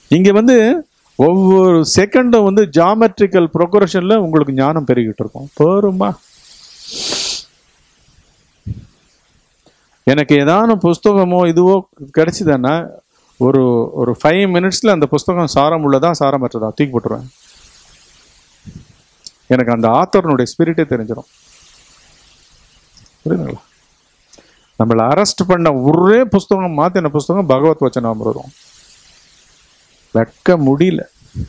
இங்க வந்து ஒவ்வொரு செகண்டும் வந்து ஜாமெட்ரிக்கல் ப்ரொக்ரஷன்ல உங்களுக்கு ஞானம் பெருகிட்டு இருக்கும் போருமா எனக்கு ஏதான புஸ்தகமோ இதுவோ கிடைச்சதுன்னா ஒரு ஒரு ஃபைவ் மினிட்ஸ்ல அந்த புஸ்தகம் சாரம் உள்ளதா சாரமற்றதா தூக்கி போட்டுருவேன் எனக்கு அந்த ஆத்தர்னுடைய ஸ்பிரிட்டே தெரிஞ்சிடும் புரியுதுங்களா நம்மளை அரெஸ்ட் பண்ண ஒரே புஸ்தகம் மாத்தின புஸ்தகம் பகவத் வச்சனாமிரதம் வெக்க முடியல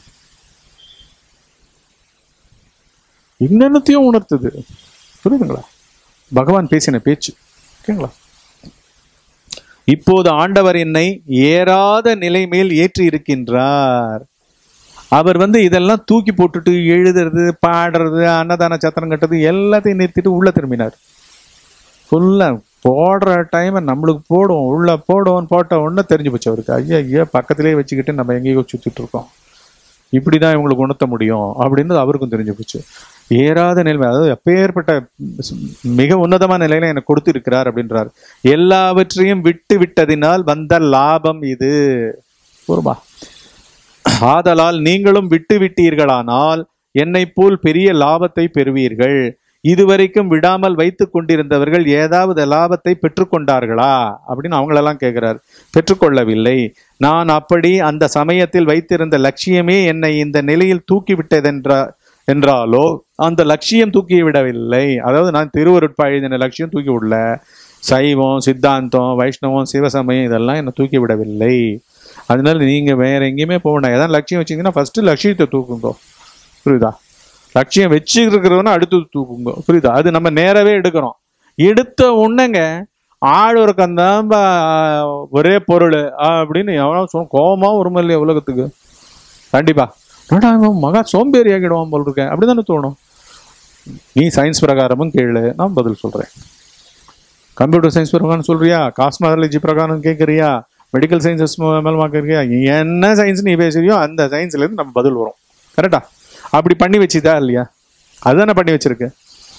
என்னென்னத்தையும் உணர்த்துது புரியுதுங்களா பகவான் பேசின பேச்சு ஓகேங்களா இப்போது ஆண்டவர் என்னை ஏறாத நிலை மேல் ஏற்றி இருக்கின்றார் அவர் வந்து இதெல்லாம் தூக்கி போட்டுட்டு எழுதுறது பாடுறது அன்னதான சத்திரம் கட்டுறது எல்லாத்தையும் நிறுத்திட்டு உள்ள திரும்பினார் ஃபுல்லா போடுற டைமை நம்மளுக்கு போடுவோம் உள்ள போடுவோம் போட்ட உடனே தெரிஞ்சு போச்சு அவருக்கு ஐயா ஐயா பக்கத்திலேயே வச்சுக்கிட்டு நம்ம எங்கேயோ சுத்திட்டு இருக்கோம் இப்படிதான் இவங்களுக்கு உணர்த்த முடியும் அப்படின்னு அவருக்கும் தெரிஞ்சு போச்சு ஏறாத நிலைமை அதாவது எப்பேற்பட்ட மிக உன்னதமான நிலையில எனக்கு கொடுத்திருக்கிறார் அப்படின்றார் எல்லாவற்றையும் விட்டு விட்டதினால் வந்த லாபம் இது ஒருபா ஆதலால் நீங்களும் விட்டு விட்டீர்களானால் என்னை போல் பெரிய லாபத்தை பெறுவீர்கள் இதுவரைக்கும் விடாமல் வைத்துக் கொண்டிருந்தவர்கள் ஏதாவது லாபத்தை பெற்றுக்கொண்டார்களா அப்படின்னு அவங்களெல்லாம் கேட்கிறார் பெற்றுக்கொள்ளவில்லை நான் அப்படி அந்த சமயத்தில் வைத்திருந்த லட்சியமே என்னை இந்த நிலையில் தூக்கிவிட்டதென்ற என்றாலோ அந்த லட்சியம் தூக்கி விடவில்லை அதாவது நான் திருவருட்பா எழுதின லட்சியம் தூக்கி விடல சைவம் சித்தாந்தம் வைஷ்ணவம் சிவசமயம் இதெல்லாம் என்னை தூக்கி விடவில்லை அதனால நீங்க வேற எங்கேயுமே போக வேண்டாம் ஏதாவது லட்சியம் வச்சீங்கன்னா ஃபர்ஸ்ட் லட்சியத்தை தூக்குங்க புரியுதா லட்சியம் வச்சுருக்கிறவன அடுத்தது தூக்குங்க புரியுதா அது நம்ம நேரவே எடுக்கிறோம் எடுத்த உடனேங்க ஆழ்வரக்கம் தான் ஒரே பொருள் அப்படின்னு எவனோ சொன்ன கோபமா வருமா இல்லையா உலகத்துக்கு கண்டிப்பா என்னடா இவன் மகா சோம்பேறி ஆகிடுவான் போல் இருக்கேன் அப்படிதானே தோணும் நீ சயின்ஸ் பிரகாரமும் கேளு நான் பதில் சொல்றேன் கம்ப்யூட்டர் சயின்ஸ் பிரகாரம் சொல்றியா காஸ்மாலஜி பிரகாரம் கேட்குறியா மெடிக்கல் சயின்சஸ் மேலமா கேட்குறியா என்ன சயின்ஸ் நீ பேசுறியோ அந்த சயின்ஸ்ல இருந்து நம்ம பதில் வரும் கரெக்டா அப்படி பண்ணி வச்சுதா இல்லையா அதுதானே பண்ணி வச்சிருக்கு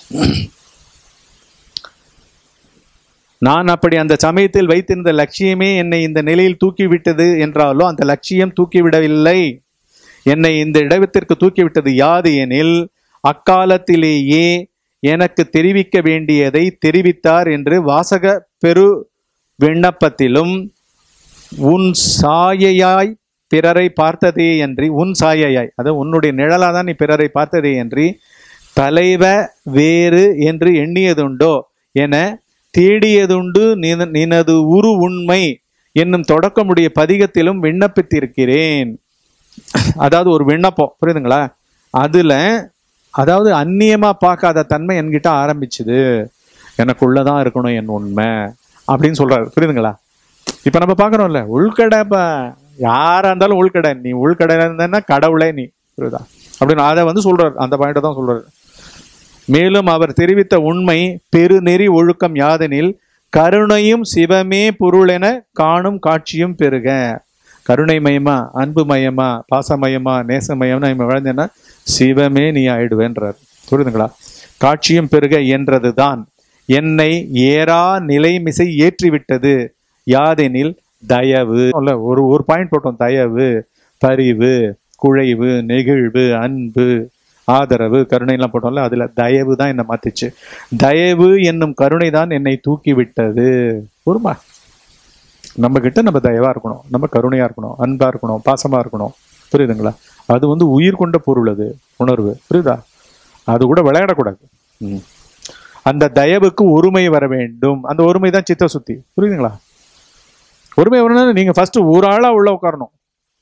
நான் அப்படி அந்த சமயத்தில் வைத்திருந்த லட்சியமே என்னை இந்த நிலையில் தூக்கிவிட்டது என்றாலோ அந்த லட்சியம் தூக்கிவிடவில்லை என்னை இந்த இடத்திற்கு தூக்கிவிட்டது யாது எனில் அக்காலத்திலேயே எனக்கு தெரிவிக்க வேண்டியதை தெரிவித்தார் என்று வாசக பெரு விண்ணப்பத்திலும் உன் சாயையாய் பிறரை பார்த்ததே அன்றி உன் சாயையாய் அதாவது உன்னுடைய நிழலாக தான் நீ பிறரை பார்த்ததே அன்றி தலைவ வேறு என்று எண்ணியதுண்டோ என தேடியதுண்டு நின- நினது உரு உண்மை என்னும் தொடக்கமுடைய பதிகத்திலும் விண்ணப்பித்திருக்கிறேன் அதாவது ஒரு விண்ணப்பம் புரியுதுங்களா அதுல அதாவது அந்நியமா பார்க்காத தன்மை என்கிட்ட ஆரம்பிச்சுது எனக்குள்ளதான் இருக்கணும் என் உண்மை அப்படின்னு சொல்றாரு புரியுதுங்களா இப்ப நம்ம பாக்குறோம்ல உள்கடைப்பா யாரா இருந்தாலும் உள்கடை நீ உள்கடை இருந்தேன்னா கடவுளே நீ புரியுதா அப்படின்னு அதை வந்து சொல்றாரு அந்த பாயிண்ட தான் சொல்றாரு மேலும் அவர் தெரிவித்த உண்மை பெருநெறி ஒழுக்கம் யாதெனில் கருணையும் சிவமே பொருளென காணும் காட்சியும் பெருக கருணை மயமா அன்பு மயமா பாசமயமா நேசமயம்னா நம்ம வாழ்ந்தேன்னா சிவமே நீ ஆயிடுவேன்றார் புரியுதுங்களா காட்சியும் பெருக என்றதுதான் என்னை ஏறா நிலைமிசை ஏற்றிவிட்டது யாதெனில் தயவு இல்ல ஒரு ஒரு பாயிண்ட் போட்டோம் தயவு பரிவு குழைவு நெகிழ்வு அன்பு ஆதரவு கருணை எல்லாம் போட்டோம்ல அதுல தயவு தான் என்னை மாத்திச்சு தயவு என்னும் கருணை தான் என்னை தூக்கி விட்டது ஒருமா நம்ம கிட்ட நம்ம தயவா இருக்கணும் நம்ம கருணையா இருக்கணும் அன்பா இருக்கணும் பாசமா இருக்கணும் புரியுதுங்களா அது வந்து உயிர் கொண்ட பொருள் அது உணர்வு புரியுதா அது கூட விளையாடக்கூடாது ம். அந்த தயவுக்கு ஒருமை வர வேண்டும் அந்த ஒருமை தான் சித்த சுத்தி புரியுதுங்களா ஒருமை வரணும்னா நீங்க ஃபர்ஸ்ட் ஒரு ஆளா உள்ள உட்காரணும்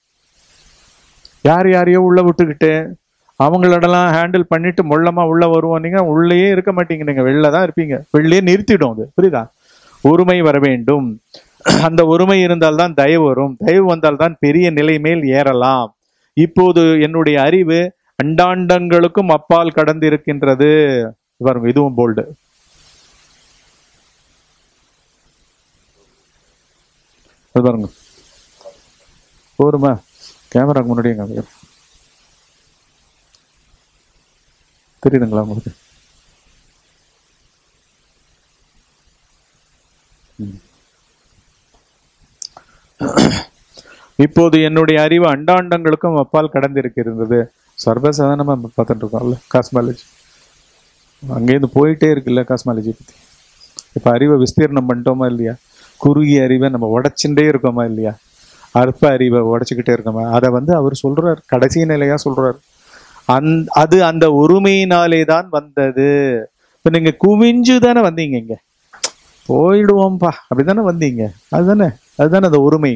யார் யாரையோ உள்ள விட்டுக்கிட்டு அவங்களோடலாம் ஹேண்டில் பண்ணிட்டு மொள்ளமா உள்ள வருவோம் நீங்க உள்ளேயே இருக்க மாட்டீங்க நீங்க வெளில தான் இருப்பீங்க வெளியே நிறுத்திடும் அது புரியுதா ஒருமை வர வேண்டும் அந்த ஒருமை இருந்தால்தான் தயவு வரும் தயவு வந்தால்தான் பெரிய நிலை மேல் ஏறலாம் இப்போது என்னுடைய அறிவு அண்டாண்டங்களுக்கும் அப்பால் கடந்து இருக்கின்றது பாருங்க இதுவும் போல்டு அது பாருங்க போருமா கேமராக்கு முன்னாடியே காமிக்கிறேன் தெரியுதுங்களா உங்களுக்கு ம். இப்போது என்னுடைய அறிவு அண்டாண்டங்களுக்கும் அப்பால் கடந்திருக்கிறது சர்வசாதாரணமா நம்ம பார்த்துட்டு இருக்கோம்ல காஸ்மாலஜி அங்கேருந்து போயிட்டே இருக்குல்ல காஸ்மாலஜி பத்தி இப்ப அறிவை விஸ்தீர்ணம் பண்ணிட்டோமா இல்லையா குறுகிய அறிவை நம்ம உடைச்சுட்டே இருக்கோமா இல்லையா அற்ப அறிவை உடைச்சுக்கிட்டே இருக்கோமா அதை வந்து அவர் சொல்றார் கடைசி நிலையா சொல்றார் அந் அது அந்த ஒருமையினாலே தான் வந்தது இப்ப நீங்க குவிஞ்சு தானே வந்தீங்க இங்க போயிடுவோம்பா அப்படிதானே வந்தீங்க அதுதானே அதுதானே அந்த ஒருமை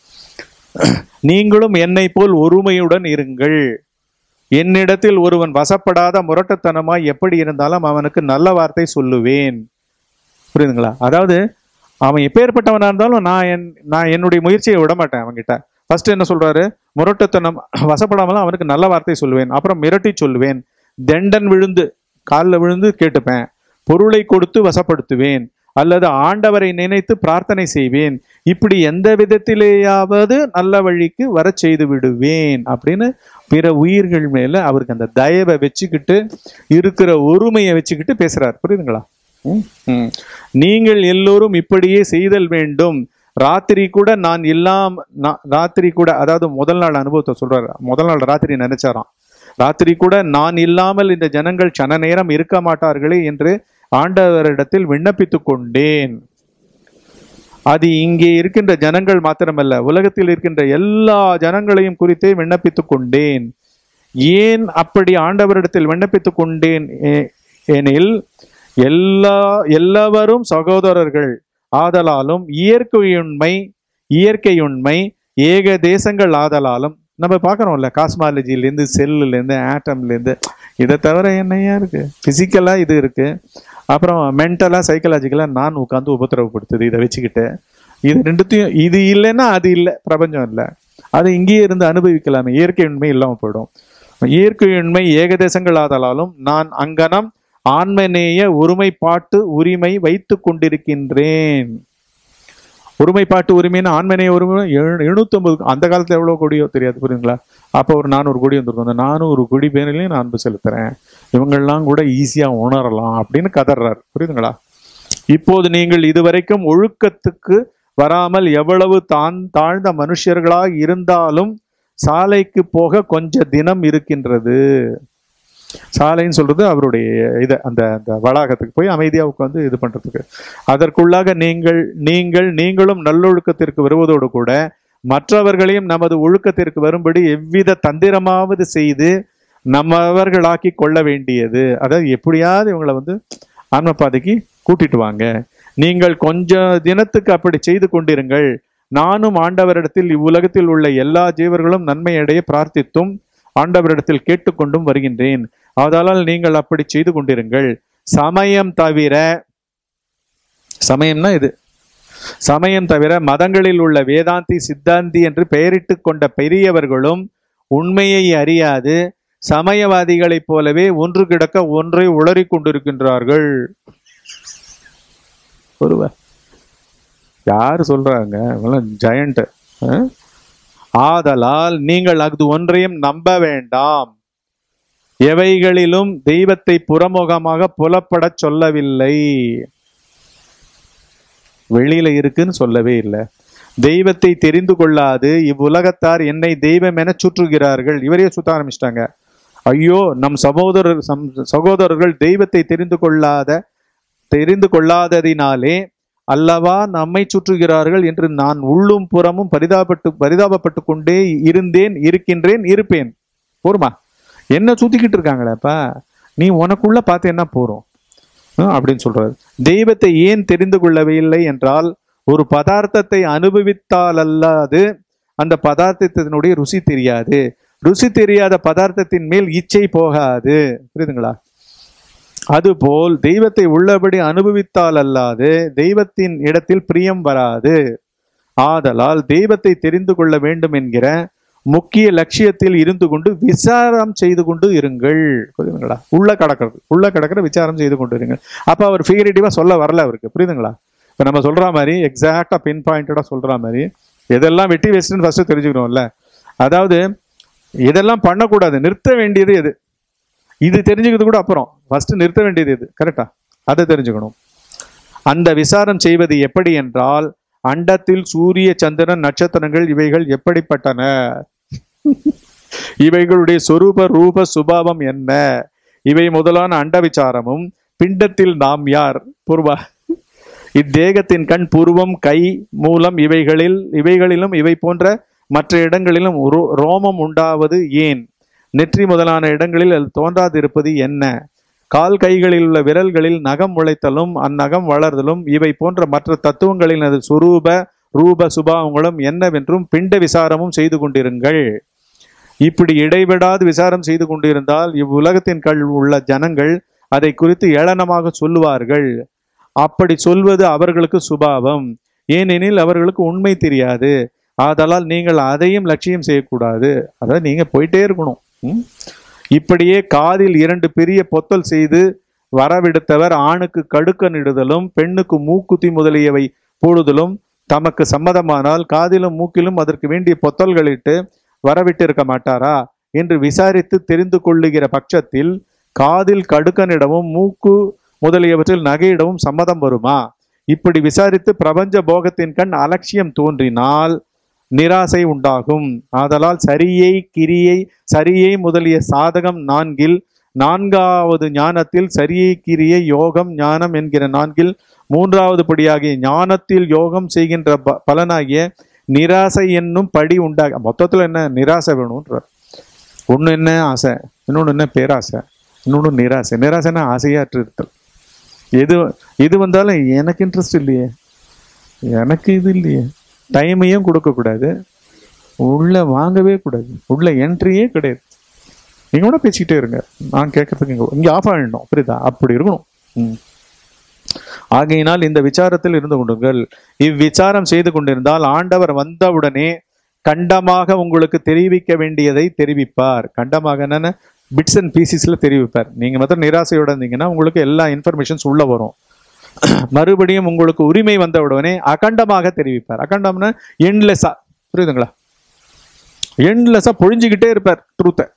நீங்களும் என்னை போல் ஒருமையுடன் இருங்கள் என்னிடத்தில் ஒருவன் வசப்படாத முரட்டுத்தனமாய் எப்படி இருந்தாலும் அவனுக்கு நல்ல வார்த்தை சொல்லுவேன் புரியுதுங்களா அதாவது அவன் எப்பேற்பட்டவனா இருந்தாலும் நான் என் நான் என்னுடைய முயற்சியை விட மாட்டேன் அவன்கிட்ட ஃபர்ஸ்ட் என்ன சொல்றாரு முரட்டுத்தனம் வசப்படாமலும் அவனுக்கு நல்ல வார்த்தை சொல்லுவேன் அப்புறம் மிரட்டி சொல்லுவேன் தண்டன் விழுந்து காலில் விழுந்து கேட்டுப்பேன் பொருளை கொடுத்து வசப்படுத்துவேன் அல்லது ஆண்டவரை நினைத்து பிரார்த்தனை செய்வேன் இப்படி எந்த விதத்திலேயாவது நல்ல வழிக்கு வர செய்து விடுவேன் அப்படின்னு பிற உயிர்கள் மேல அவருக்கு அந்த தயவை வச்சுக்கிட்டு இருக்கிற ஒருமையை வச்சுக்கிட்டு பேசுறார் புரியுதுங்களா ம், ம். நீங்கள் எல்லோரும் இப்படியே செய்தல் வேண்டும் ராத்திரி கூட நான் இல்லாம நான் ராத்திரி கூட அதாவது முதல் நாள் அனுபவத்தை சொல்றாரு முதல் நாள் ராத்திரி நினைச்சாராம் ராத்திரி கூட நான் இல்லாமல் இந்த ஜனங்கள் சன நேரம் இருக்க மாட்டார்களே என்று ஆண்டவரிடத்தில் விண்ணப்பித்துக் கொண்டேன் அது இங்கே இருக்கின்ற ஜனங்கள் மாத்திரமல்ல உலகத்தில் இருக்கின்ற எல்லா ஜனங்களையும் குறித்தே விண்ணப்பித்துக் கொண்டேன் ஏன் அப்படி ஆண்டவரிடத்தில் விண்ணப்பித்துக் கொண்டேன் எ- எனில் எல்லா எல்லாவரும் சகோதரர்கள் ஆதலாலும் இயற்கையுண்மை இயற்கையுண்மை ஏக தேசங்கள் ஆதலாலும் நம்ம பார்க்குறோம்ல காஸ்மாலஜிலேருந்து செல்லுலேருந்து ஆட்டம்லேருந்து இதை தவிர என்னையா இருக்கு ஃபிசிக்கலாக இது இருக்கு அப்புறம் மென்டலாக சைக்கலாஜிக்கலாக நான் உட்காந்து உபத்திரவப்படுத்துது இதை வச்சுக்கிட்டு இது ரெண்டுத்தையும் இது இல்லைன்னா அது இல்லை பிரபஞ்சம் இல்லை அது இங்கேயே இருந்து அனுபவிக்கலாமே இயற்கை உண்மை இல்லாமல் போயிடும் இயற்கை உண்மை ஏகதேசங்கள் ஆதலாலும் நான் அங்கனம் ஆன்மநேய ஒருமைப்பாட்டு உரிமை வைத்து கொண்டிருக்கின்றேன் ஒருமைப்பாட்டு உரிமைன்னு ஆன்மநேய உரிமை எழுநூத்தொன்பது அந்த காலத்துல எவ்வளவு கொடியோ தெரியாது புரியுங்களா அப்போ ஒரு நானூறு கோடி வந்திருக்கும் அந்த நானூறு கோடி பேரிலையும் நான் அன்பு செலுத்துறேன் இவங்கெல்லாம் கூட ஈஸியா உணரலாம் அப்படின்னு கதறாரு புரியுதுங்களா இப்போது நீங்கள் இதுவரைக்கும் ஒழுக்கத்துக்கு வராமல் எவ்வளவு தான் தாழ்ந்த மனுஷர்களாக இருந்தாலும் சாலைக்கு போக கொஞ்ச தினம் இருக்கின்றது சாலைன்னு சொல்றது அவருடைய இதை அந்த அந்த வளாகத்துக்கு போய் அமைதியா உட்காந்து இது பண்றதுக்கு அதற்குள்ளாக நீங்கள் நீங்கள் நீங்களும் நல்லொழுக்கத்திற்கு வருவதோடு கூட மற்றவர்களையும் நமது ஒழுக்கத்திற்கு வரும்படி எவ்வித தந்திரமாவது செய்து நம்மவர்களாக்கி கொள்ள வேண்டியது அதாவது எப்படியாவது இவங்களை வந்து ஆன்மபாதைக்கு கூட்டிட்டு வாங்க நீங்கள் கொஞ்ச தினத்துக்கு அப்படி செய்து கொண்டிருங்கள் நானும் ஆண்டவரிடத்தில் இவ்வுலகத்தில் உள்ள எல்லா ஜீவர்களும் நன்மையடைய பிரார்த்தித்தும் ஆண்டவரிடத்தில் கேட்டுக்கொண்டும் வருகின்றேன் ஆதலால் நீங்கள் அப்படி செய்து கொண்டிருங்கள் சமயம் தவிர சமயம்னா இது சமயம் தவிர மதங்களில் உள்ள வேதாந்தி சித்தாந்தி என்று பெயரிட்டு கொண்ட பெரியவர்களும் உண்மையை அறியாது சமயவாதிகளைப் போலவே ஒன்று கிடக்க ஒன்றை உளறிக் கொண்டிருக்கின்றார்கள் ஒருவர் யார் சொல்றாங்க ஜெயண்ட் ஆதலால் நீங்கள் அது ஒன்றையும் நம்ப வேண்டாம் எவைகளிலும் தெய்வத்தை புறமுகமாக புலப்படச் சொல்லவில்லை வெளியில இருக்குன்னு சொல்லவே இல்லை தெய்வத்தை தெரிந்து கொள்ளாது இவ்வுலகத்தார் என்னை தெய்வம் என சுற்றுகிறார்கள் இவரே சுத்த ஆரம்பிச்சிட்டாங்க ஐயோ நம் சகோதரர் சம் சகோதரர்கள் தெய்வத்தை தெரிந்து கொள்ளாத தெரிந்து கொள்ளாததினாலே அல்லவா நம்மை சுற்றுகிறார்கள் என்று நான் உள்ளும் புறமும் பரிதாபப்பட்டு பரிதாபப்பட்டு கொண்டே இருந்தேன் இருக்கின்றேன் இருப்பேன் போருமா என்ன சுத்திக்கிட்டு இருக்காங்களேப்பா நீ உனக்குள்ள பார்த்து என்ன போறோம் ஹம், அப்படின்னு சொல்றாரு தெய்வத்தை ஏன் தெரிந்து கொள்ளவில்லை என்றால் ஒரு பதார்த்தத்தை அனுபவித்தால் அல்லாது அந்த பதார்த்தத்தினுடைய ருசி தெரியாது ருசி தெரியாத பதார்த்தத்தின் மேல் இச்சை போகாது புரியுதுங்களா அதுபோல் தெய்வத்தை உள்ளபடி அனுபவித்தால் அல்லாது தெய்வத்தின் இடத்தில் பிரியம் வராது ஆதலால் தெய்வத்தை தெரிந்து கொள்ள வேண்டும் என்கிற முக்கிய லட்சியத்தில் இருந்து கொண்டு விசாரம் செய்து கொண்டு இருங்கள் புரியுதுங்களா உள்ள கடக்கிறது உள்ள கடக்கிற விசாரம் செய்து கொண்டு இருங்கள் அப்ப அவர் ஃபிகரேட்டிவா சொல்ல வரல அவருக்கு புரியுதுங்களா இப்ப நம்ம சொல்ற மாதிரி எக்ஸாக்டா பின் பாயிண்டடா சொல்ற மாதிரி எதெல்லாம் வெட்டி வேஸ்ட்னு ஃபர்ஸ்ட் தெரிஞ்சுக்கணும்ல அதாவது இதெல்லாம் பண்ணக்கூடாது நிறுத்த வேண்டியது எது இது தெரிஞ்சுக்கிறது கூட அப்புறம் ஃபர்ஸ்ட் நிறுத்த வேண்டியது எது கரெக்டா அதை தெரிஞ்சுக்கணும் அந்த விசாரம் செய்வது எப்படி என்றால் அண்டத்தில் சூரிய சந்திரன் நட்சத்திரங்கள் இவைகள் எப்படிப்பட்டன இவைகளுடைய சொரூப ரூப சுபாவம் என்ன இவை முதலான அண்ட விசாரமும் பிண்டத்தில் நாம் யார் பூர்வா இத்தேகத்தின் கண் பூர்வம் கை மூலம் இவைகளில் இவைகளிலும் இவை போன்ற மற்ற இடங்களிலும் ரோ- ரோமம் உண்டாவது ஏன் நெற்றி முதலான இடங்களில் அது தோன்றாதிருப்பது என்ன கால் கைகளில் உள்ள விரல்களில் நகம் முளைத்தலும் அந்நகம் வளர்தலும் இவை போன்ற மற்ற தத்துவங்களின் அது சுரூப ரூப சுபாவங்களும் என்னவென்றும் பிண்ட விசாரமும் செய்து கொண்டிருங்கள் இப்படி இடைவிடாது விசாரம் செய்து கொண்டிருந்தால் இவ்வுலகத்தின் கண் உள்ள ஜனங்கள் அதை குறித்து ஏளனமாக சொல்லுவார்கள் அப்படி சொல்வது அவர்களுக்கு சுபாவம் ஏனெனில் அவர்களுக்கு உண்மை தெரியாது ஆதலால் நீங்கள் அதையும் லட்சியம் செய்யக்கூடாது அதாவது நீங்க போயிட்டே இருக்கணும் ம்? இப்படியே காதில் இரண்டு பெரிய பொத்தல் செய்து வரவிடுத்தவர் ஆணுக்கு கடுக்கனிடுதலும் பெண்ணுக்கு மூக்குத்தி முதலியவை போடுதலும் தமக்கு சம்மதமானால் காதிலும் மூக்கிலும் அதற்கு வேண்டிய பொத்தல்களிட்டு வரவிட்டிருக்க மாட்டாரா என்று விசாரித்து தெரிந்து கொள்ளுகிற பட்சத்தில் காதில் கடுக்கனிடவும் மூக்கு முதலியவற்றில் நகையிடவும் சம்மதம் வருமா இப்படி விசாரித்து பிரபஞ்ச போகத்தின் கண் அலட்சியம் தோன்றினால் நிராசை உண்டாகும் ஆதலால் சரியை கிரியை சரியை முதலிய சாதகம் நான்கில் நான்காவது ஞானத்தில் சரியை கிரியை யோகம் ஞானம் என்கிற நான்கில் மூன்றாவது படியாகிய ஞானத்தில் யோகம் செய்கின்ற ப- பலனாகிய நிராசை என்னும் படி உண்டாக மொத்தத்துல என்ன நிராசை வேணும்ன்றார் ஒண்ணு என்ன ஆசை இன்னொன்னு என்ன பேராசை இன்னொன்னு நிராசை நிராசைன்னா ஆசையாற்று இருத்தல் எது எது வந்தாலும் எனக்கு இன்ட்ரெஸ்ட் இல்லையே எனக்கு இது இல்லையே டைமையும் கொடுக்கக்கூடாது உள்ள வாங்கவே கூடாது உள்ள என்ட்ரியே கிடையாது நீங்க கூட பேசிக்கிட்டே இருங்க நான் கேட்கறதுக்கு இங்க இங்க ஆஃப் ஆகிடணும் புரியுதா அப்படி இருக்கணும் ம். ஆகையினால் இந்த விசாரத்தில் இருந்து கொண்டுங்கள் இவ்விசாரம் செய்து கொண்டிருந்தால் ஆண்டவர் வந்தவுடனே கண்டமாக உங்களுக்கு தெரிவிக்க வேண்டியதை தெரிவிப்பார் கண்டமாக என்னன்னா பிட்ஸ் அண்ட் பீசிஸ்ல தெரிவிப்பார் நீங்க மாத்திரம் நிராசையோட இருந்தீங்கன்னா உங்களுக்கு எல்லா இன்ஃபர்மேஷன்ஸ் உள்ள வரும் மறுபடியும் உங்களுக்கு உரிமை வந்த உடனே அகண்டமாக தெரிவிப்பார் அகண்டம்னா எண்ட்லெஸ்ஸா புரியுதுங்களா எண்ட்லெஸ்ஸா பொழிஞ்சுக்கிட்டே இருப்பார் ட்ரூத்தை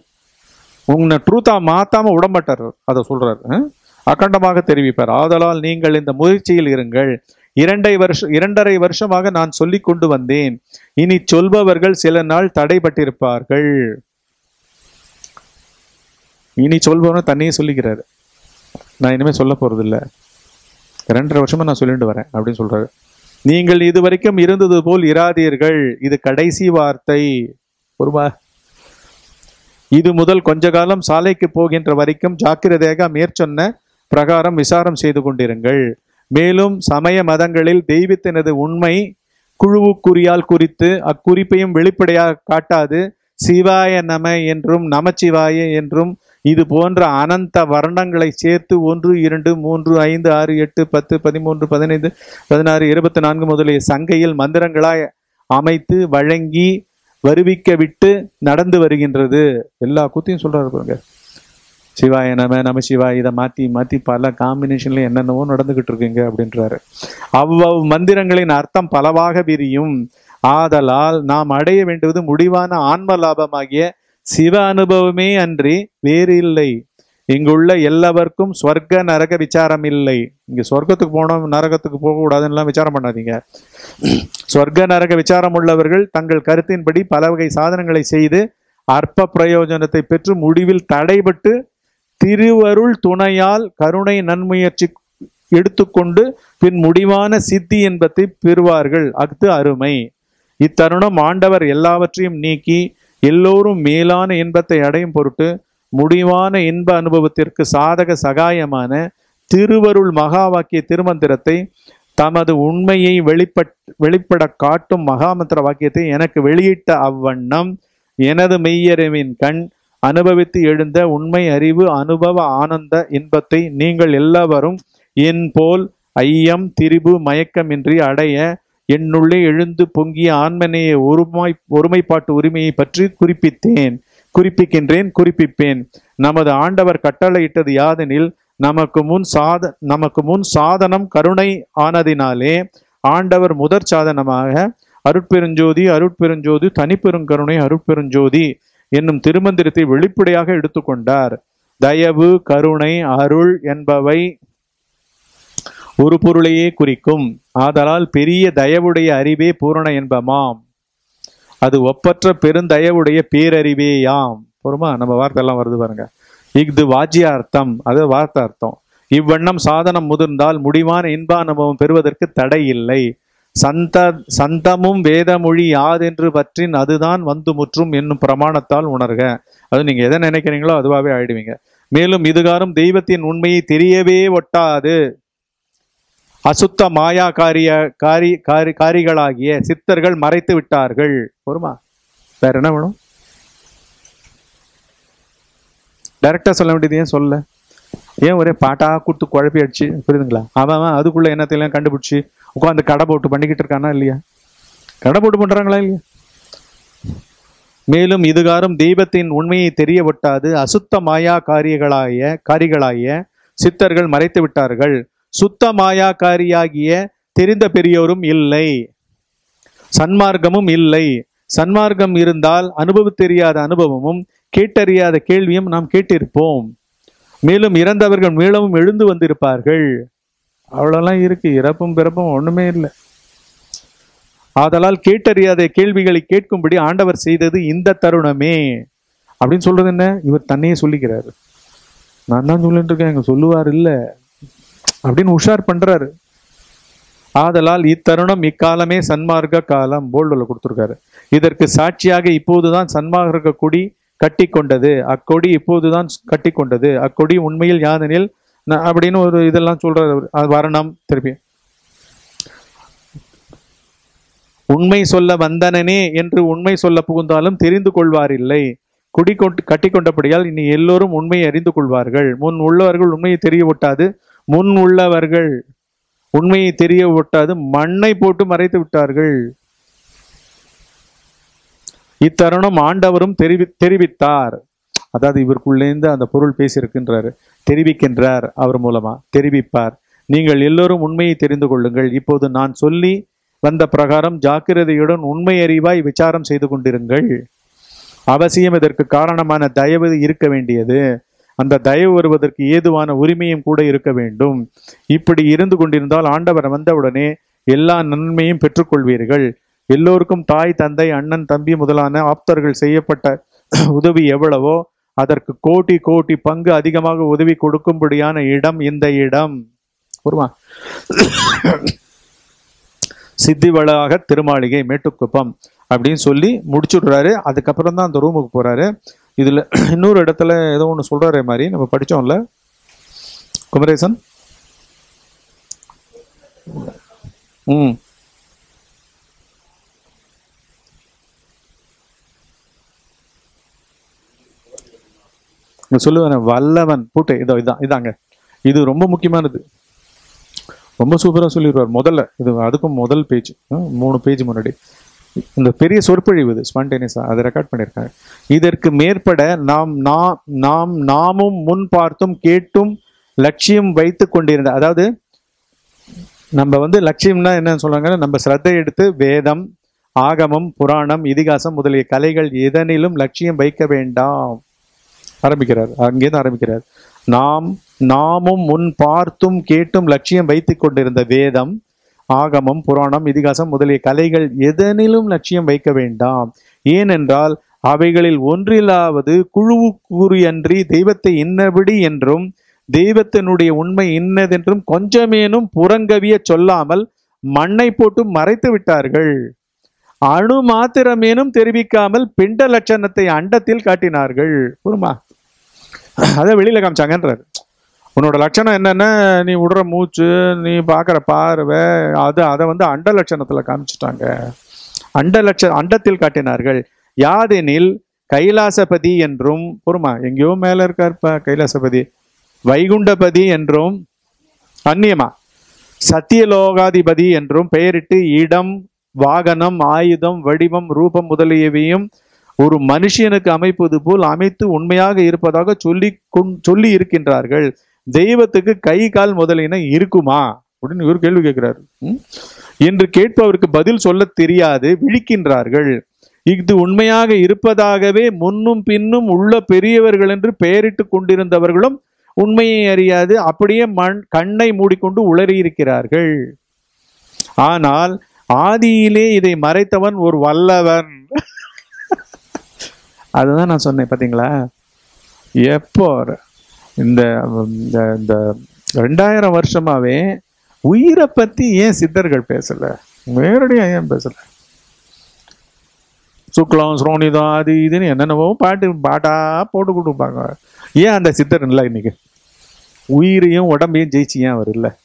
உன்னை ட்ரூத்தா மாத்தாம விடமாட்டார் அதை சொல்றாரு அஹ்? அகண்டமாக தெரிவிப்பார் ஆதலால் நீங்கள் இந்த முயற்சியில் இருங்கள் இரண்டை வருஷம் இரண்டரை வருஷமாக நான் சொல்லிக் கொண்டு வந்தேன் இனி சொல்பவர்கள் சில நாள் தடைபட்டிருப்பார்கள் இனி சொல்பவனும் தன்னையே சொல்லிக்கிறாரு நான் இனிமே சொல்ல போறது இல்ல ரெண்டரை வருஷமா நான் சொல்லிட்டு வரேன் அப்படின்னு சொல்றாரு நீங்கள் இதுவரைக்கும் இருந்தது போல் இராதீர்கள் இது கடைசி வார்த்தை ஒருவா இது முதல் கொஞ்ச காலம் சாலைக்கு போகின்ற வரைக்கும் ஜாக்கிரதையாக மேற்சொன்ன பிரகாரம் விசாரம் செய்து கொண்டிருங்கள் மேலும் சமய மதங்களில் தெய்வத்தினது உண்மை குழுவுக்குறியால் குறித்து அக்குறிப்பையும் வெளிப்படையாக காட்டாது சிவாய நம என்றும் நமச்சிவாய என்றும் இது போன்ற அனந்த வர்ணங்களை சேர்த்து ஒன்று இரண்டு மூன்று ஐந்து ஆறு எட்டு பத்து பதிமூன்று பதினைந்து பதினாறு இருபத்தி நான்கு முதலிய சங்கையில் மந்திரங்களாய் அமைத்து வழங்கி வருவிக்க விட்டு நடந்து வருகின்றது எல்லா கூத்தையும் சொல்றாரு பாருங்க சிவாய நம நம சிவாய இதை மாத்தி மாத்தி பல காம்பினேஷன்ல என்னென்னவோ நடந்துகிட்டு இருக்குங்க அப்படின்றாரு அவ்வளவு மந்திரங்களின் அர்த்தம் பலவாக விரியும் ஆதலால் நாம் அடைய வேண்டுவது முடிவான ஆன்ம லாபமாகிய சிவ அனுபவமே அன்றி வேறு இல்லை இங்குள்ள எல்லாவர்க்கும் ஸ்வர்க்க நரக விசாரம் இல்லை இங்க சொர்க்கத்துக்கு போனோம் நரகத்துக்கு போக கூடாதுன்னு விசாரம் பண்ணாதீங்க சொர்க்க நரக விசாரம் உள்ளவர்கள் தங்கள் கருத்தின்படி பல வகை சாதனங்களை செய்து அற்ப பிரயோஜனத்தை பெற்று முடிவில் தடைபட்டு திருவருள் துணையால் கருணை நன்முயற்சி எடுத்துக்கொண்டு பின் முடிவான சித்தி என்பதை பெறுவார்கள் அஃது அருமை இத்தருணம் ஆண்டவர் எல்லாவற்றையும் நீக்கி எல்லோரும் மேலான இன்பத்தை அடையும் பொருட்டு முடிவான இன்ப அனுபவத்திற்கு சாதக சகாயமான திருவருள் மகா வாக்கிய திருமந்திரத்தை தமது உண்மையை வெளிப்பட் வெளிப்பட காட்டும் மகாமந்திர வாக்கியத்தை எனக்கு வெளியிட்ட அவ்வண்ணம் எனது மெய்யறிவின் கண் அனுபவித்து எழுந்த உண்மை அறிவு அனுபவ ஆனந்த இன்பத்தை நீங்கள் எல்லாவரும் என் போல் ஐயம் திரிபு மயக்கமின்றி அடைய என்னுள்ளே எழுந்து பொங்கிய ஆன்மனைய ஒருமை ஒருமைப்பாட்டு உரிமையை பற்றி குறிப்பித்தேன் குறிப்பிக்கின்றேன் குறிப்பிப்பேன் நமது ஆண்டவர் கட்டளையிட்டது யாதெனில் நமக்கு முன் சாத நமக்கு முன் சாதனம் கருணை ஆனதினாலே ஆண்டவர் முதற் சாதனமாக அருட்பெருஞ்சோதி அருட்பெருஞ்சோதி தனிப்பெருங்கருணை அருட்பெருஞ்சோதி என்னும் திருமந்திரத்தை வெளிப்படையாக எடுத்துக்கொண்டார் தயவு கருணை அருள் என்பவை ஒரு பொருளையே குறிக்கும் ஆதலால் பெரிய தயவுடைய அறிவே பூரண என்பமாம் அது ஒப்பற்ற பெருந்தயவுடைய பேரறிவேயாம் பொறுமா நம்ம வார்த்தை எல்லாம் வருது பாருங்க இஃது வாஜ்ய அர்த்தம் அது வார்த்தை அர்த்தம் இவ்வண்ணம் சாதனம் முதிர்ந்தால் முடிவான இன்ப அனுபவம் பெறுவதற்கு தடை இல்லை சந்த சந்தமும் வேதமொழி யாதென்று பற்றின் அதுதான் வந்து முற்றும் என்னும் பிரமாணத்தால் உணர்க அது நீங்க எதை நினைக்கிறீங்களோ அதுவாகவே ஆயிடுவீங்க மேலும் இதுகாரும் தெய்வத்தின் உண்மையை தெரியவே ஒட்டாது அசுத்த மாயா காரிய காரி காரி காரிகளாகிய சித்தர்கள் மறைத்து விட்டார்கள் பொறுமா வேற என்ன வேணும் டைரக்டா சொல்ல வேண்டியது ஏன் சொல்ல ஏன் ஒரே பாட்டா கொடுத்து குழப்பி அடிச்சு புரியுதுங்களா அவன் அவன் அதுக்குள்ள என்னத்தையெல்லாம் கண்டுபிடிச்சு உட்காந்து கடை போட்டு பண்ணிக்கிட்டு இருக்கானா இல்லையா கடை போட்டு பண்றாங்களா இல்லையா மேலும் இதுகாரும் தெய்வத்தின் உண்மையை தெரிய விட்டாது அசுத்த மாயா காரியங்களாகிய காரிகளாகிய சித்தர்கள் மறைத்து விட்டார்கள் சுத்த மாயா காரியாகிய தெரிந்த பெரியோரும் இல்லை சன்மார்க்கமும் இல்லை சன்மார்க்கம் இருந்தால் அனுபவ தெரியாத அனுபவமும் கேட்டறியாத கேள்வியும் நாம் கேட்டிருப்போம் மேலும் இறந்தவர்கள் மீளவும் எழுந்து வந்திருப்பார்கள் அவ்வளோலாம் இருக்கு இறப்பும் பிறப்பும் ஒண்ணுமே இல்லை ஆதலால் கேட்டறியாத கேள்விகளை கேட்கும்படி ஆண்டவர் செய்தது இந்த தருணமே அப்படின்னு சொல்றது என்ன இவர் தன்னையே சொல்லிக்கிறாரு நான் தான் சொல்லிட்டு இருக்கேன் இங்க சொல்லுவார் இல்ல அப்படின்னு உஷார் பண்றாரு ஆதலால் இத்தருணம் இக்காலமே சன்மார்க்க காலம் போல்டுல கொடுத்துருக்காரு இதற்கு சாட்சியாக இப்போதுதான் சன்மார்க்க கொடி கட்டி கொண்டது அக்கொடி இப்போதுதான் கட்டி கொண்டது அக்கொடி உண்மையில் யாதெனில் ந- அப்படின்னு ஒரு இதெல்லாம் சொல்றாரு அவரு. அது வரணும் திருப்பி உண்மை சொல்ல வந்தனனே என்று உண்மை சொல்ல புகுந்தாலும் தெரிந்து கொள்வார் இல்லை குடி கொண்டு கட்டி கொண்டபடியால் இனி எல்லோரும் உண்மையை அறிந்து கொள்வார்கள் முன் உள்ளவர்கள் உண்மையை தெரிய விட்டாது முன் உள்ளவர்கள் உண்மையை தெரிய விட்டாது மண்ணை போட்டு மறைத்து விட்டார்கள் இத்தருணம் ஆண்டவரும் தெரிவி தெரிவித்தார் அதாவது இவருக்குள்ளேந்து அந்த பொருள் பேசியிருக்கின்றாரு தெரிவிக்கின்றார் அவர் மூலமா தெரிவிப்பார் நீங்கள் எல்லோரும் உண்மையை தெரிந்து கொள்ளுங்கள் இப்போது நான் சொல்லி வந்த பிரகாரம் ஜாக்கிரதையுடன் உண்மை அறிவாய் விசாரம் செய்து கொண்டிருங்கள் அவசியம் இதற்கு காரணமான தயவு இருக்க வேண்டியது அந்த தயவு வருவதற்கு ஏதுவான உரிமையும் கூட இருக்க வேண்டும் இப்படி இருந்து கொண்டிருந்தால் ஆண்டவர் வந்தவுடனே எல்லா நன்மையும் பெற்றுக்கொள்வீர்கள் எல்லோருக்கும் தாய் தந்தை அண்ணன் தம்பி முதலான ஆப்தர்கள் செய்யப்பட்ட உதவி எவ்வளவோ அதற்கு கோடி கோடி பங்கு அதிகமாக உதவி கொடுக்கும்படியான இடம் இந்த இடம் ஒருமா சித்திவளாக திருமாளிகை மேட்டுக்குப்பம் அப்படின்னு சொல்லி முடிச்சுடுறாரு அதுக்கப்புறம் தான் அந்த ரூமுக்கு போறாரு இதுல இன்னொரு இடத்துல ஏதோ ஒன்று சொல்றாரு மாதிரி நம்ம படிச்சோம்ல குமரேசன் ம் இங்க சொல்லுவேன் வல்லவன் பூட்டு இதோ இதான் இதாங்க இது ரொம்ப முக்கியமானது ரொம்ப சூப்பரா சொல்லிடுவார் முதல்ல இது அதுக்கும் முதல் பேஜ் மூணு பேஜ் முன்னாடி இந்த பெரிய சொற்பொழிவு இது ஸ்பான்டேனியஸா அதை ரெக்கார்ட் பண்ணியிருக்காங்க இதற்கு மேற்பட நாம் நாம் நாம் நாமும் முன் பார்த்தும் கேட்டும் லட்சியம் வைத்து கொண்டிருந்த அதாவது நம்ம வந்து லட்சியம்னா என்னன்னு சொல்றாங்கன்னா நம்ம சிரத்தை எடுத்து வேதம் ஆகமம் புராணம் இதிகாசம் முதலிய கலைகள் எதனிலும் லட்சியம் வைக்க வேண்டாம் ஆரம்பிக்கிறார் அங்கேருந்து ஆரம்பிக்கிறார் நாம் நாமும் முன் பார்த்தும் கேட்டும் லட்சியம் வைத்துக் கொண்டிருந்த வேதம் ஆகமம் புராணம் இதிகாசம் முதலிய கலைகள் எதனிலும் லட்சியம் வைக்க வேண்டாம் ஏனென்றால் அவைகளில் ஒன்றிலாவது குழுவு கூறியன்றி தெய்வத்தை இன்னபடி என்றும் தெய்வத்தினுடைய உண்மை இன்னதென்றும் கொஞ்சமேனும் புறங்கவிய சொல்லாமல் மண்ணை போட்டு மறைத்து விட்டார்கள் அணு மாத்திரமேனும் தெரிவிக்காமல் பிண்ட லட்சணத்தை அண்டத்தில் காட்டினார்கள் புரியுமா அதை வெளியில காமிச்சாங்கன்றாரு உன்னோட லட்சணம் என்னன்னா நீ விடுற மூச்சு நீ பார்க்குற பார்வை அது அதை வந்து அண்ட லட்சணத்துல காமிச்சிட்டாங்க அண்ட லட்ச அண்டத்தில் காட்டினார்கள் யாதெனில் கைலாசபதி என்றும் பொறுமா எங்கேயோ மேல இருக்காருப்பா கைலாசபதி வைகுண்டபதி என்றும் அந்நியமா சத்தியலோகாதிபதி என்றும் பெயரிட்டு இடம் வாகனம் ஆயுதம் வடிவம் ரூபம் முதலியவையும் ஒரு மனுஷனுக்கு அமைப்பது போல் அமைத்து உண்மையாக இருப்பதாக சொல்லி கொண்- சொல்லி இருக்கின்றார்கள் தெய்வத்துக்கு கை கால் முதலியன இருக்குமா அப்படின்னு இவர் கேள்வி கேட்கிறாரு ம்? என்று கேட்பவருக்கு பதில் சொல்ல தெரியாது விழிக்கின்றார்கள் இது உண்மையாக இருப்பதாகவே முன்னும் பின்னும் உள்ள பெரியவர்கள் என்று பெயரிட்டு கொண்டிருந்தவர்களும் உண்மையை அறியாது அப்படியே மண் கண்ணை மூடிக்கொண்டு உளறி இருக்கிறார்கள் ஆனால் ஆதியிலே இதை மறைத்தவன் ஒரு வல்லவன் அதுதான் நான் சொன்னேன் பாத்தீங்களா எப்போ இந்த இந்த இந்த ரெண்டாயிரம் வருஷமாவே உயிரை பத்தி ஏன் சித்தர்கள் பேசல நேரடியா ஏன் பேசல சுக்லம் ஸ்ரோனிதம் அது இதுன்னு என்னென்னவோ பாட்டு பாட்டா போட்டு கொடுப்பாங்க ஏன் அந்த சித்தர் இல்லை இன்னைக்கு உயிரையும் உடம்பையும் ஜெயிச்சு ஏன் அவர் இல்லை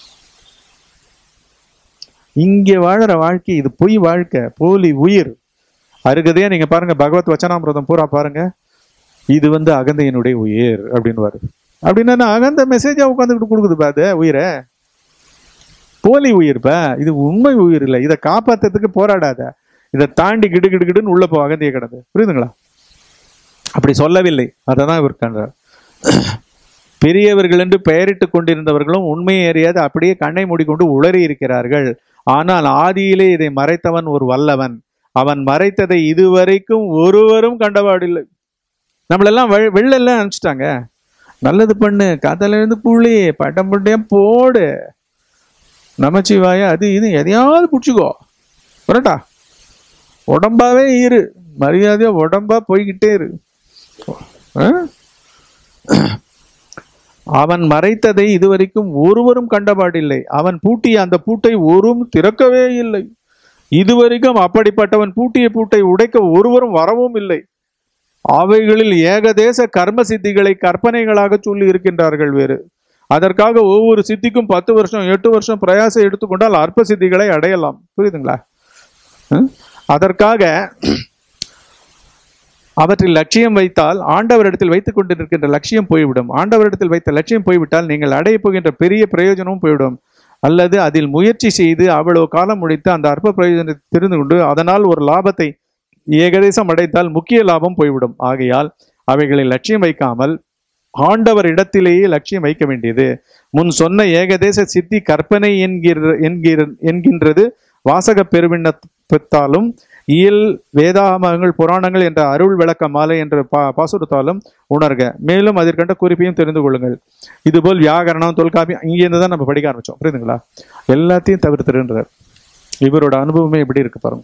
இங்க வாழற வாழ்க்கை இது பொய் வாழ்க்கை போலி உயிர் அருகதே நீங்க பாருங்க பகவத் வச்சனாமிரதம் பூரா பாருங்க இது வந்து அகந்தையினுடைய உயிர் அப்படின்னு வருது அப்படின்னா அகந்த மெசேஜா உட்காந்துக்கிட்டு கொடுக்குது பாது உயிரை போலி உயிர்ப்பா இது உண்மை உயிர் இல்லை இதை காப்பாத்துறதுக்கு போராடாத இதை தாண்டி கிடு கிடு கிடுன்னு உள்ள போ அகந்திய கிடந்து புரியுதுங்களா அப்படி சொல்லவில்லை அதை தான் இவர் கண்டார் பெரியவர்கள் என்று பெயரிட்டுக் கொண்டிருந்தவர்களும் உண்மையை அறியாது அப்படியே கண்ணை மூடிக்கொண்டு உளறி இருக்கிறார்கள் ஆனால் ஆதியிலே இதை மறைத்தவன் ஒரு வல்லவன் அவன் மறைத்ததை இதுவரைக்கும் ஒருவரும் கண்டபாடில்லை நம்மளெல்லாம் வெ- வெள்ளெல்லாம் அனுப்பிச்சிட்டாங்க நல்லது பண்ணு காத்தால இருந்து புள்ளி பட்டம் பட்டம் போடு நமச்சிவாய அது இது எதையாவது பிடிச்சிக்கோ வரட்டா உடம்பாவே இரு மரியாதையா உடம்பா போய்கிட்டே இரு ஆ? அவன் மறைத்ததை இதுவரைக்கும் ஒருவரும் கண்டபாடில்லை அவன் பூட்டிய அந்த பூட்டை ஒரும் திறக்கவே இல்லை இதுவரைக்கும் அப்படிப்பட்டவன் பூட்டிய பூட்டை உடைக்க ஒருவரும் வரவும் இல்லை அவைகளில் ஏகதேச கர்ம சித்திகளை கற்பனைகளாக சொல்லி இருக்கின்றார்கள் வேறு அதற்காக ஒவ்வொரு சித்திக்கும் பத்து வருஷம் எட்டு வருஷம் பிரயாசம் எடுத்துக்கொண்டால் அற்ப சித்திகளை அடையலாம் புரியுதுங்களா ம்? அதற்காக அவற்றில் லட்சியம் வைத்தால் ஆண்டவரிடத்தில் வைத்துக் கொண்டிருக்கின்ற லட்சியம் போய்விடும் ஆண்டவரிடத்தில் வைத்த லட்சியம் போய்விட்டால் நீங்கள் அடைய போகின்ற பெரிய பிரயோஜனமும் போய்விடும் அல்லது அதில் முயற்சி செய்து அவ்வளவு காலம் முடித்து அந்த அற்ப பிரயோஜனத்தை தெரிந்து கொண்டு அதனால் ஒரு லாபத்தை ஏகதேசம் அடைத்தால் முக்கிய லாபம் போய்விடும் ஆகையால் அவைகளை லட்சியம் வைக்காமல் ஆண்டவர் இடத்திலேயே லட்சியம் வைக்க வேண்டியது முன் சொன்ன ஏகதேச சித்தி கற்பனை என்கிற என்கிற என்கின்றது வாசக பெருவிண்ணத்தாலும் இயல் வேதாகமங்கள் புராணங்கள் என்ற அருள் விளக்க மாலை என்ற பா பாசுரத்தாலும் உணர்க மேலும் அதற்கண்ட குறிப்பையும் தெரிந்து கொள்ளுங்கள் இதுபோல் வியாகரணம் தொல்காப்பியம் இங்கேருந்து தான் நம்ம படிக்க ஆரம்பிச்சோம் புரியுதுங்களா எல்லாத்தையும் தவிர்த்துருன்றார் இவரோட அனுபவமே எப்படி இருக்கு பாருங்க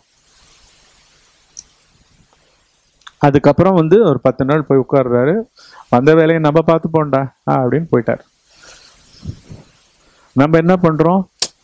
அதுக்கப்புறம் வந்து ஒரு பத்து நாள் போய் உட்கார்றாரு அந்த வேலையை நம்ம பார்த்து போண்டா ஆ, அப்படின்னு போயிட்டார் நம்ம என்ன பண்றோம்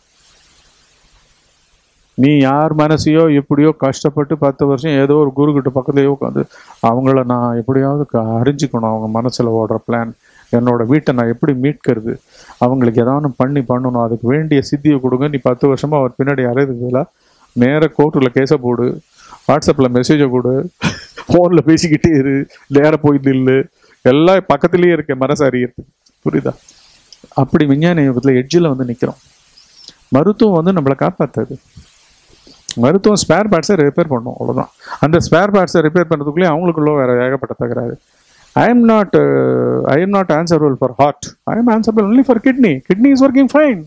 நீ யார் மனசையோ எப்படியோ கஷ்டப்பட்டு பத்து வருஷம் ஏதோ ஒரு குரு கிட்ட பக்கத்துலயே உட்காந்து அவங்கள நான் எப்படியாவது க- அறிஞ்சுக்கணும் அவங்க மனசுல ஓடுற பிளான் என்னோட வீட்டை நான் எப்படி மீட்கிறது அவங்களுக்கு ஏதாவது பண்ணி பண்ணணும் அதுக்கு வேண்டிய சித்தியை கொடுங்க நீ பத்து வருஷமா அவர் பின்னாடி அறையதுக்கு பதிலாக நேர கோர்ட்டில் கேஸை போடு வாட்ஸ்அப்பில் மெசேஜை கொடு ஃபோனில் பேசிக்கிட்டே இரு நேர போய் நில்லு எல்லாம் பக்கத்துலேயே இருக்க மனசு அறியறதுக்கு புரியுதா அப்படி விஞ்ஞான யுகத்தில் எட்ஜில் வந்து நிற்கிறோம் மருத்துவம் வந்து நம்மளை காப்பாத்தாது மருத்துவம் ஸ்பேர் பார்ட்ஸை ரிப்பேர் பண்ணும் அவ்வளோதான் அந்த ஸ்பேர் பார்ட்ஸை ரிப்பேர் பண்ணுறதுக்குள்ளே அவங்களுக்குள்ள வேற ஏகப்பட்ட தகராறு I am not I am not answerable for heart I am answerable only for kidney kidney is working fine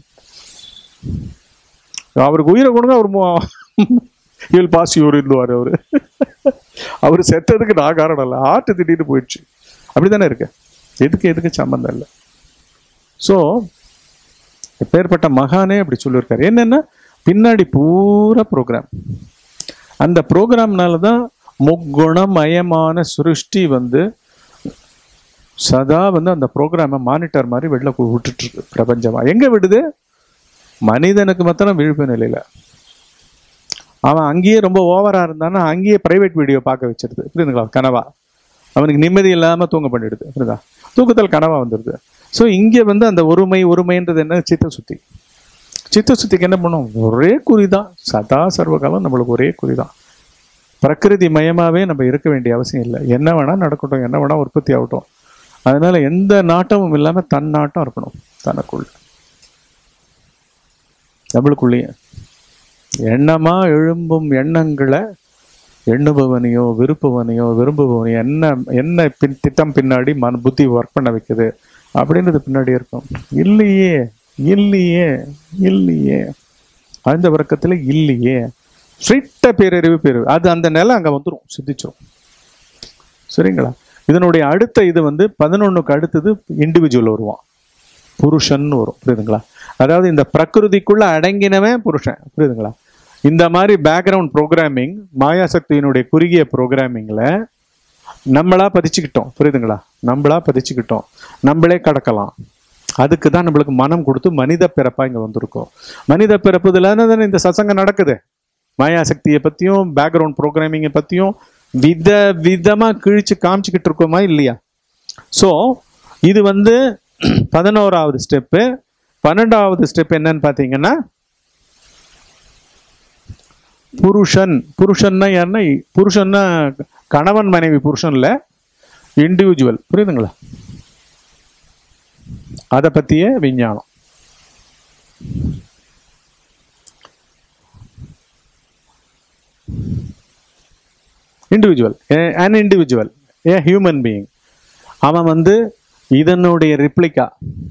அவருக்கு உயிரை கொடுங்க அவர் வில் பாஸ் யூர் இருந்துவார் அவர் அவர் செத்ததுக்கு நான் காரணம் இல்லை ஹார்ட் திட்டிட்டு போயிடுச்சு அப்படிதானே இருக்கு எதுக்கு எதுக்கு சம்மந்தம் இல்லை ஸோ எப்பேற்பட்ட மகானே அப்படி சொல்லியிருக்காரு என்னன்னா பின்னாடி பூரா ப்ரோக்ராம் அந்த ப்ரோக்ராம்னால தான் முக்குணமயமான சிருஷ்டி வந்து சதா வந்து அந்த ப்ரோக்ராமை மானிட்டர் மாதிரி வெளில கு- விட்டுட்டு இருக்கு பிரபஞ்சமா எங்க விடுது மனிதனுக்கு மாத்திரம் விழிப்பு நிலையில அவன் அங்கேயே ரொம்ப ஓவரா இருந்தானா அங்கேயே பிரைவேட் வீடியோ பார்க்க வச்சிருது புரியுதுங்களா கனவா அவனுக்கு நிம்மதி இல்லாம தூங்க பண்ணிடுது புரியுதா தூக்கத்தில் கனவா வந்துடுது ஸோ இங்கே வந்து அந்த ஒருமை ஒருமைன்றது என்ன சித்த சுத்தி சித்த சுத்திக்கு என்ன பண்ணும் ஒரே குறி தான் சதா சர்வகாலம் நம்மளுக்கு ஒரே குறி தான் பிரகிருதி மயமாவே நம்ம இருக்க வேண்டிய அவசியம் இல்லை என்ன வேணா நடக்கட்டும் என்ன வேணா உற்பத்தி ஆகட்டும் அதனால எந்த நாட்டமும் இல்லாம தன் நாட்டம் இருக்கணும் தனக்குள்ள நம்மளுக்குள்ளேயே எண்ணமா எழும்பும் எண்ணங்களை எண்ணுபவனையோ விருப்பவனையோ விரும்புபவனையோ என்ன என்ன பின் திட்டம் பின்னாடி மன புத்தி ஒர்க் பண்ண வைக்குது அப்படின்றது பின்னாடி இருக்கும் இல்லையே இல்லையே இல்லையே ஆழ்ந்த வர்க்கத்துல இல்லையே ஸ்ட்ரிக்டா பேரறிவு பேரறிவு அது அந்த நிலை அங்க வந்துரும் சித்திச்சிரும் சரிங்களா இதனுடைய அடுத்த இது வந்து பதினொன்னுக்கு அடுத்தது இண்டிவிஜுவல் வருவான் புருஷன் வரும் புரியுதுங்களா அதாவது இந்த பிரகிருதிக்குள்ள அடங்கினவன் புருஷன் புரியுதுங்களா இந்த மாதிரி பேக்ரவுண்ட் ப்ரோக்ராமிங் மாயாசக்தியினுடைய குறுகிய ப்ரோக்ராமிங்ல நம்மளா பதிச்சுக்கிட்டோம் புரியுதுங்களா நம்மளா பதிச்சுக்கிட்டோம் நம்மளே கடக்கலாம் அதுக்கு தான் நம்மளுக்கு மனம் கொடுத்து மனித பிறப்பா இங்க வந்திருக்கோம் மனித பிறப்புதுல தானே இந்த சசங்கம் நடக்குது மாயாசக்தியை பத்தியும் பேக்ரவுண்ட் ப்ரோக்ராமிங்கை பத்தியும் வித விதமா கிழிச்சு காமிச்சுக்கிட்டு இருக்கோமா இல்லையா ஸோ இது வந்து பதினோராவது ஸ்டெப்பு பன்னெண்டாவது ஸ்டெப் என்னன்னு பார்த்தீங்கன்னா புருஷன் புருஷன்னா யாருன்னா புருஷன்னா கணவன் மனைவி புருஷன் இல்ல இண்டிவிஜுவல் புரியுதுங்களா அதை பத்திய விஞ்ஞானம் individual an individual a human being அவன் வந்து இதனுடைய ரிப்ளிகா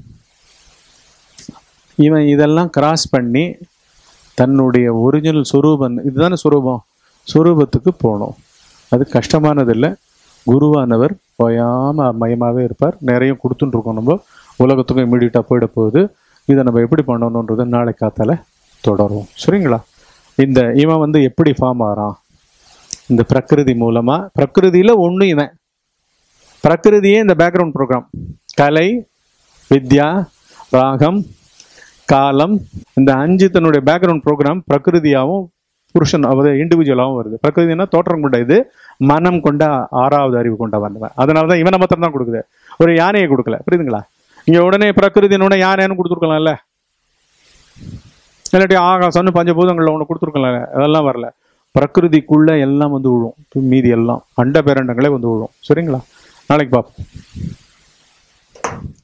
இவன் இதெல்லாம் கிராஸ் பண்ணி தன்னுடைய ஒரிஜினல் சொரூபம் இதுதானே சொரூபம் சொரூபத்துக்கு போகணும் அது கஷ்டமானது இல்லை குருவானவர் ஓயாம மயமாவே இருப்பார் நிறைய கொடுத்துட்டு இருக்கோம் நம்ம உலகத்துக்கும் இமீடியட்டாக போயிட போகுது இதை நம்ம எப்படி பண்ணணுன்றதை நாளை காத்தால தொடரும் சரிங்களா இந்த இவன் வந்து எப்படி ஃபார்ம் ஆகிறான் இந்த பிரகிருதி மூலமா பிரகிருதியில ஒண்ணு இவன் பிரகிருதியே இந்த பேக்ரவுண்ட் ப்ரோக்ராம் கலை வித்யா ராகம் காலம் இந்த அஞ்சு தன்னுடைய பேக்ரவுண்ட் ப்ரோக்ராம் பிரகிருதியாவும் புருஷன் அதாவது இண்டிவிஜுவலாகவும் வருது பிரகிருதினா தோற்றம் கொண்ட இது மனம் கொண்ட ஆறாவது அறிவு கொண்ட வந்தவன் அதனால தான் இவனை மாத்திரம் தான் கொடுக்குது ஒரு யானையை கொடுக்கல புரியுதுங்களா இங்க உடனே பிரகிருதினோட யானைன்னு கொடுத்துருக்கலாம்ல இல்லாட்டி ஆகாசம்னு பஞ்சபூதங்களில் ஒன்று கொடுத்துருக்கலாம்ல அதெல்லாம் வரல பிரகிருதிக்குள்ள எல்லாம் வந்து விழும் மீதி எல்லாம் அண்ட பேரண்டங்களே வந்து விழும் சரிங்களா நாளைக்கு பார்ப்போம்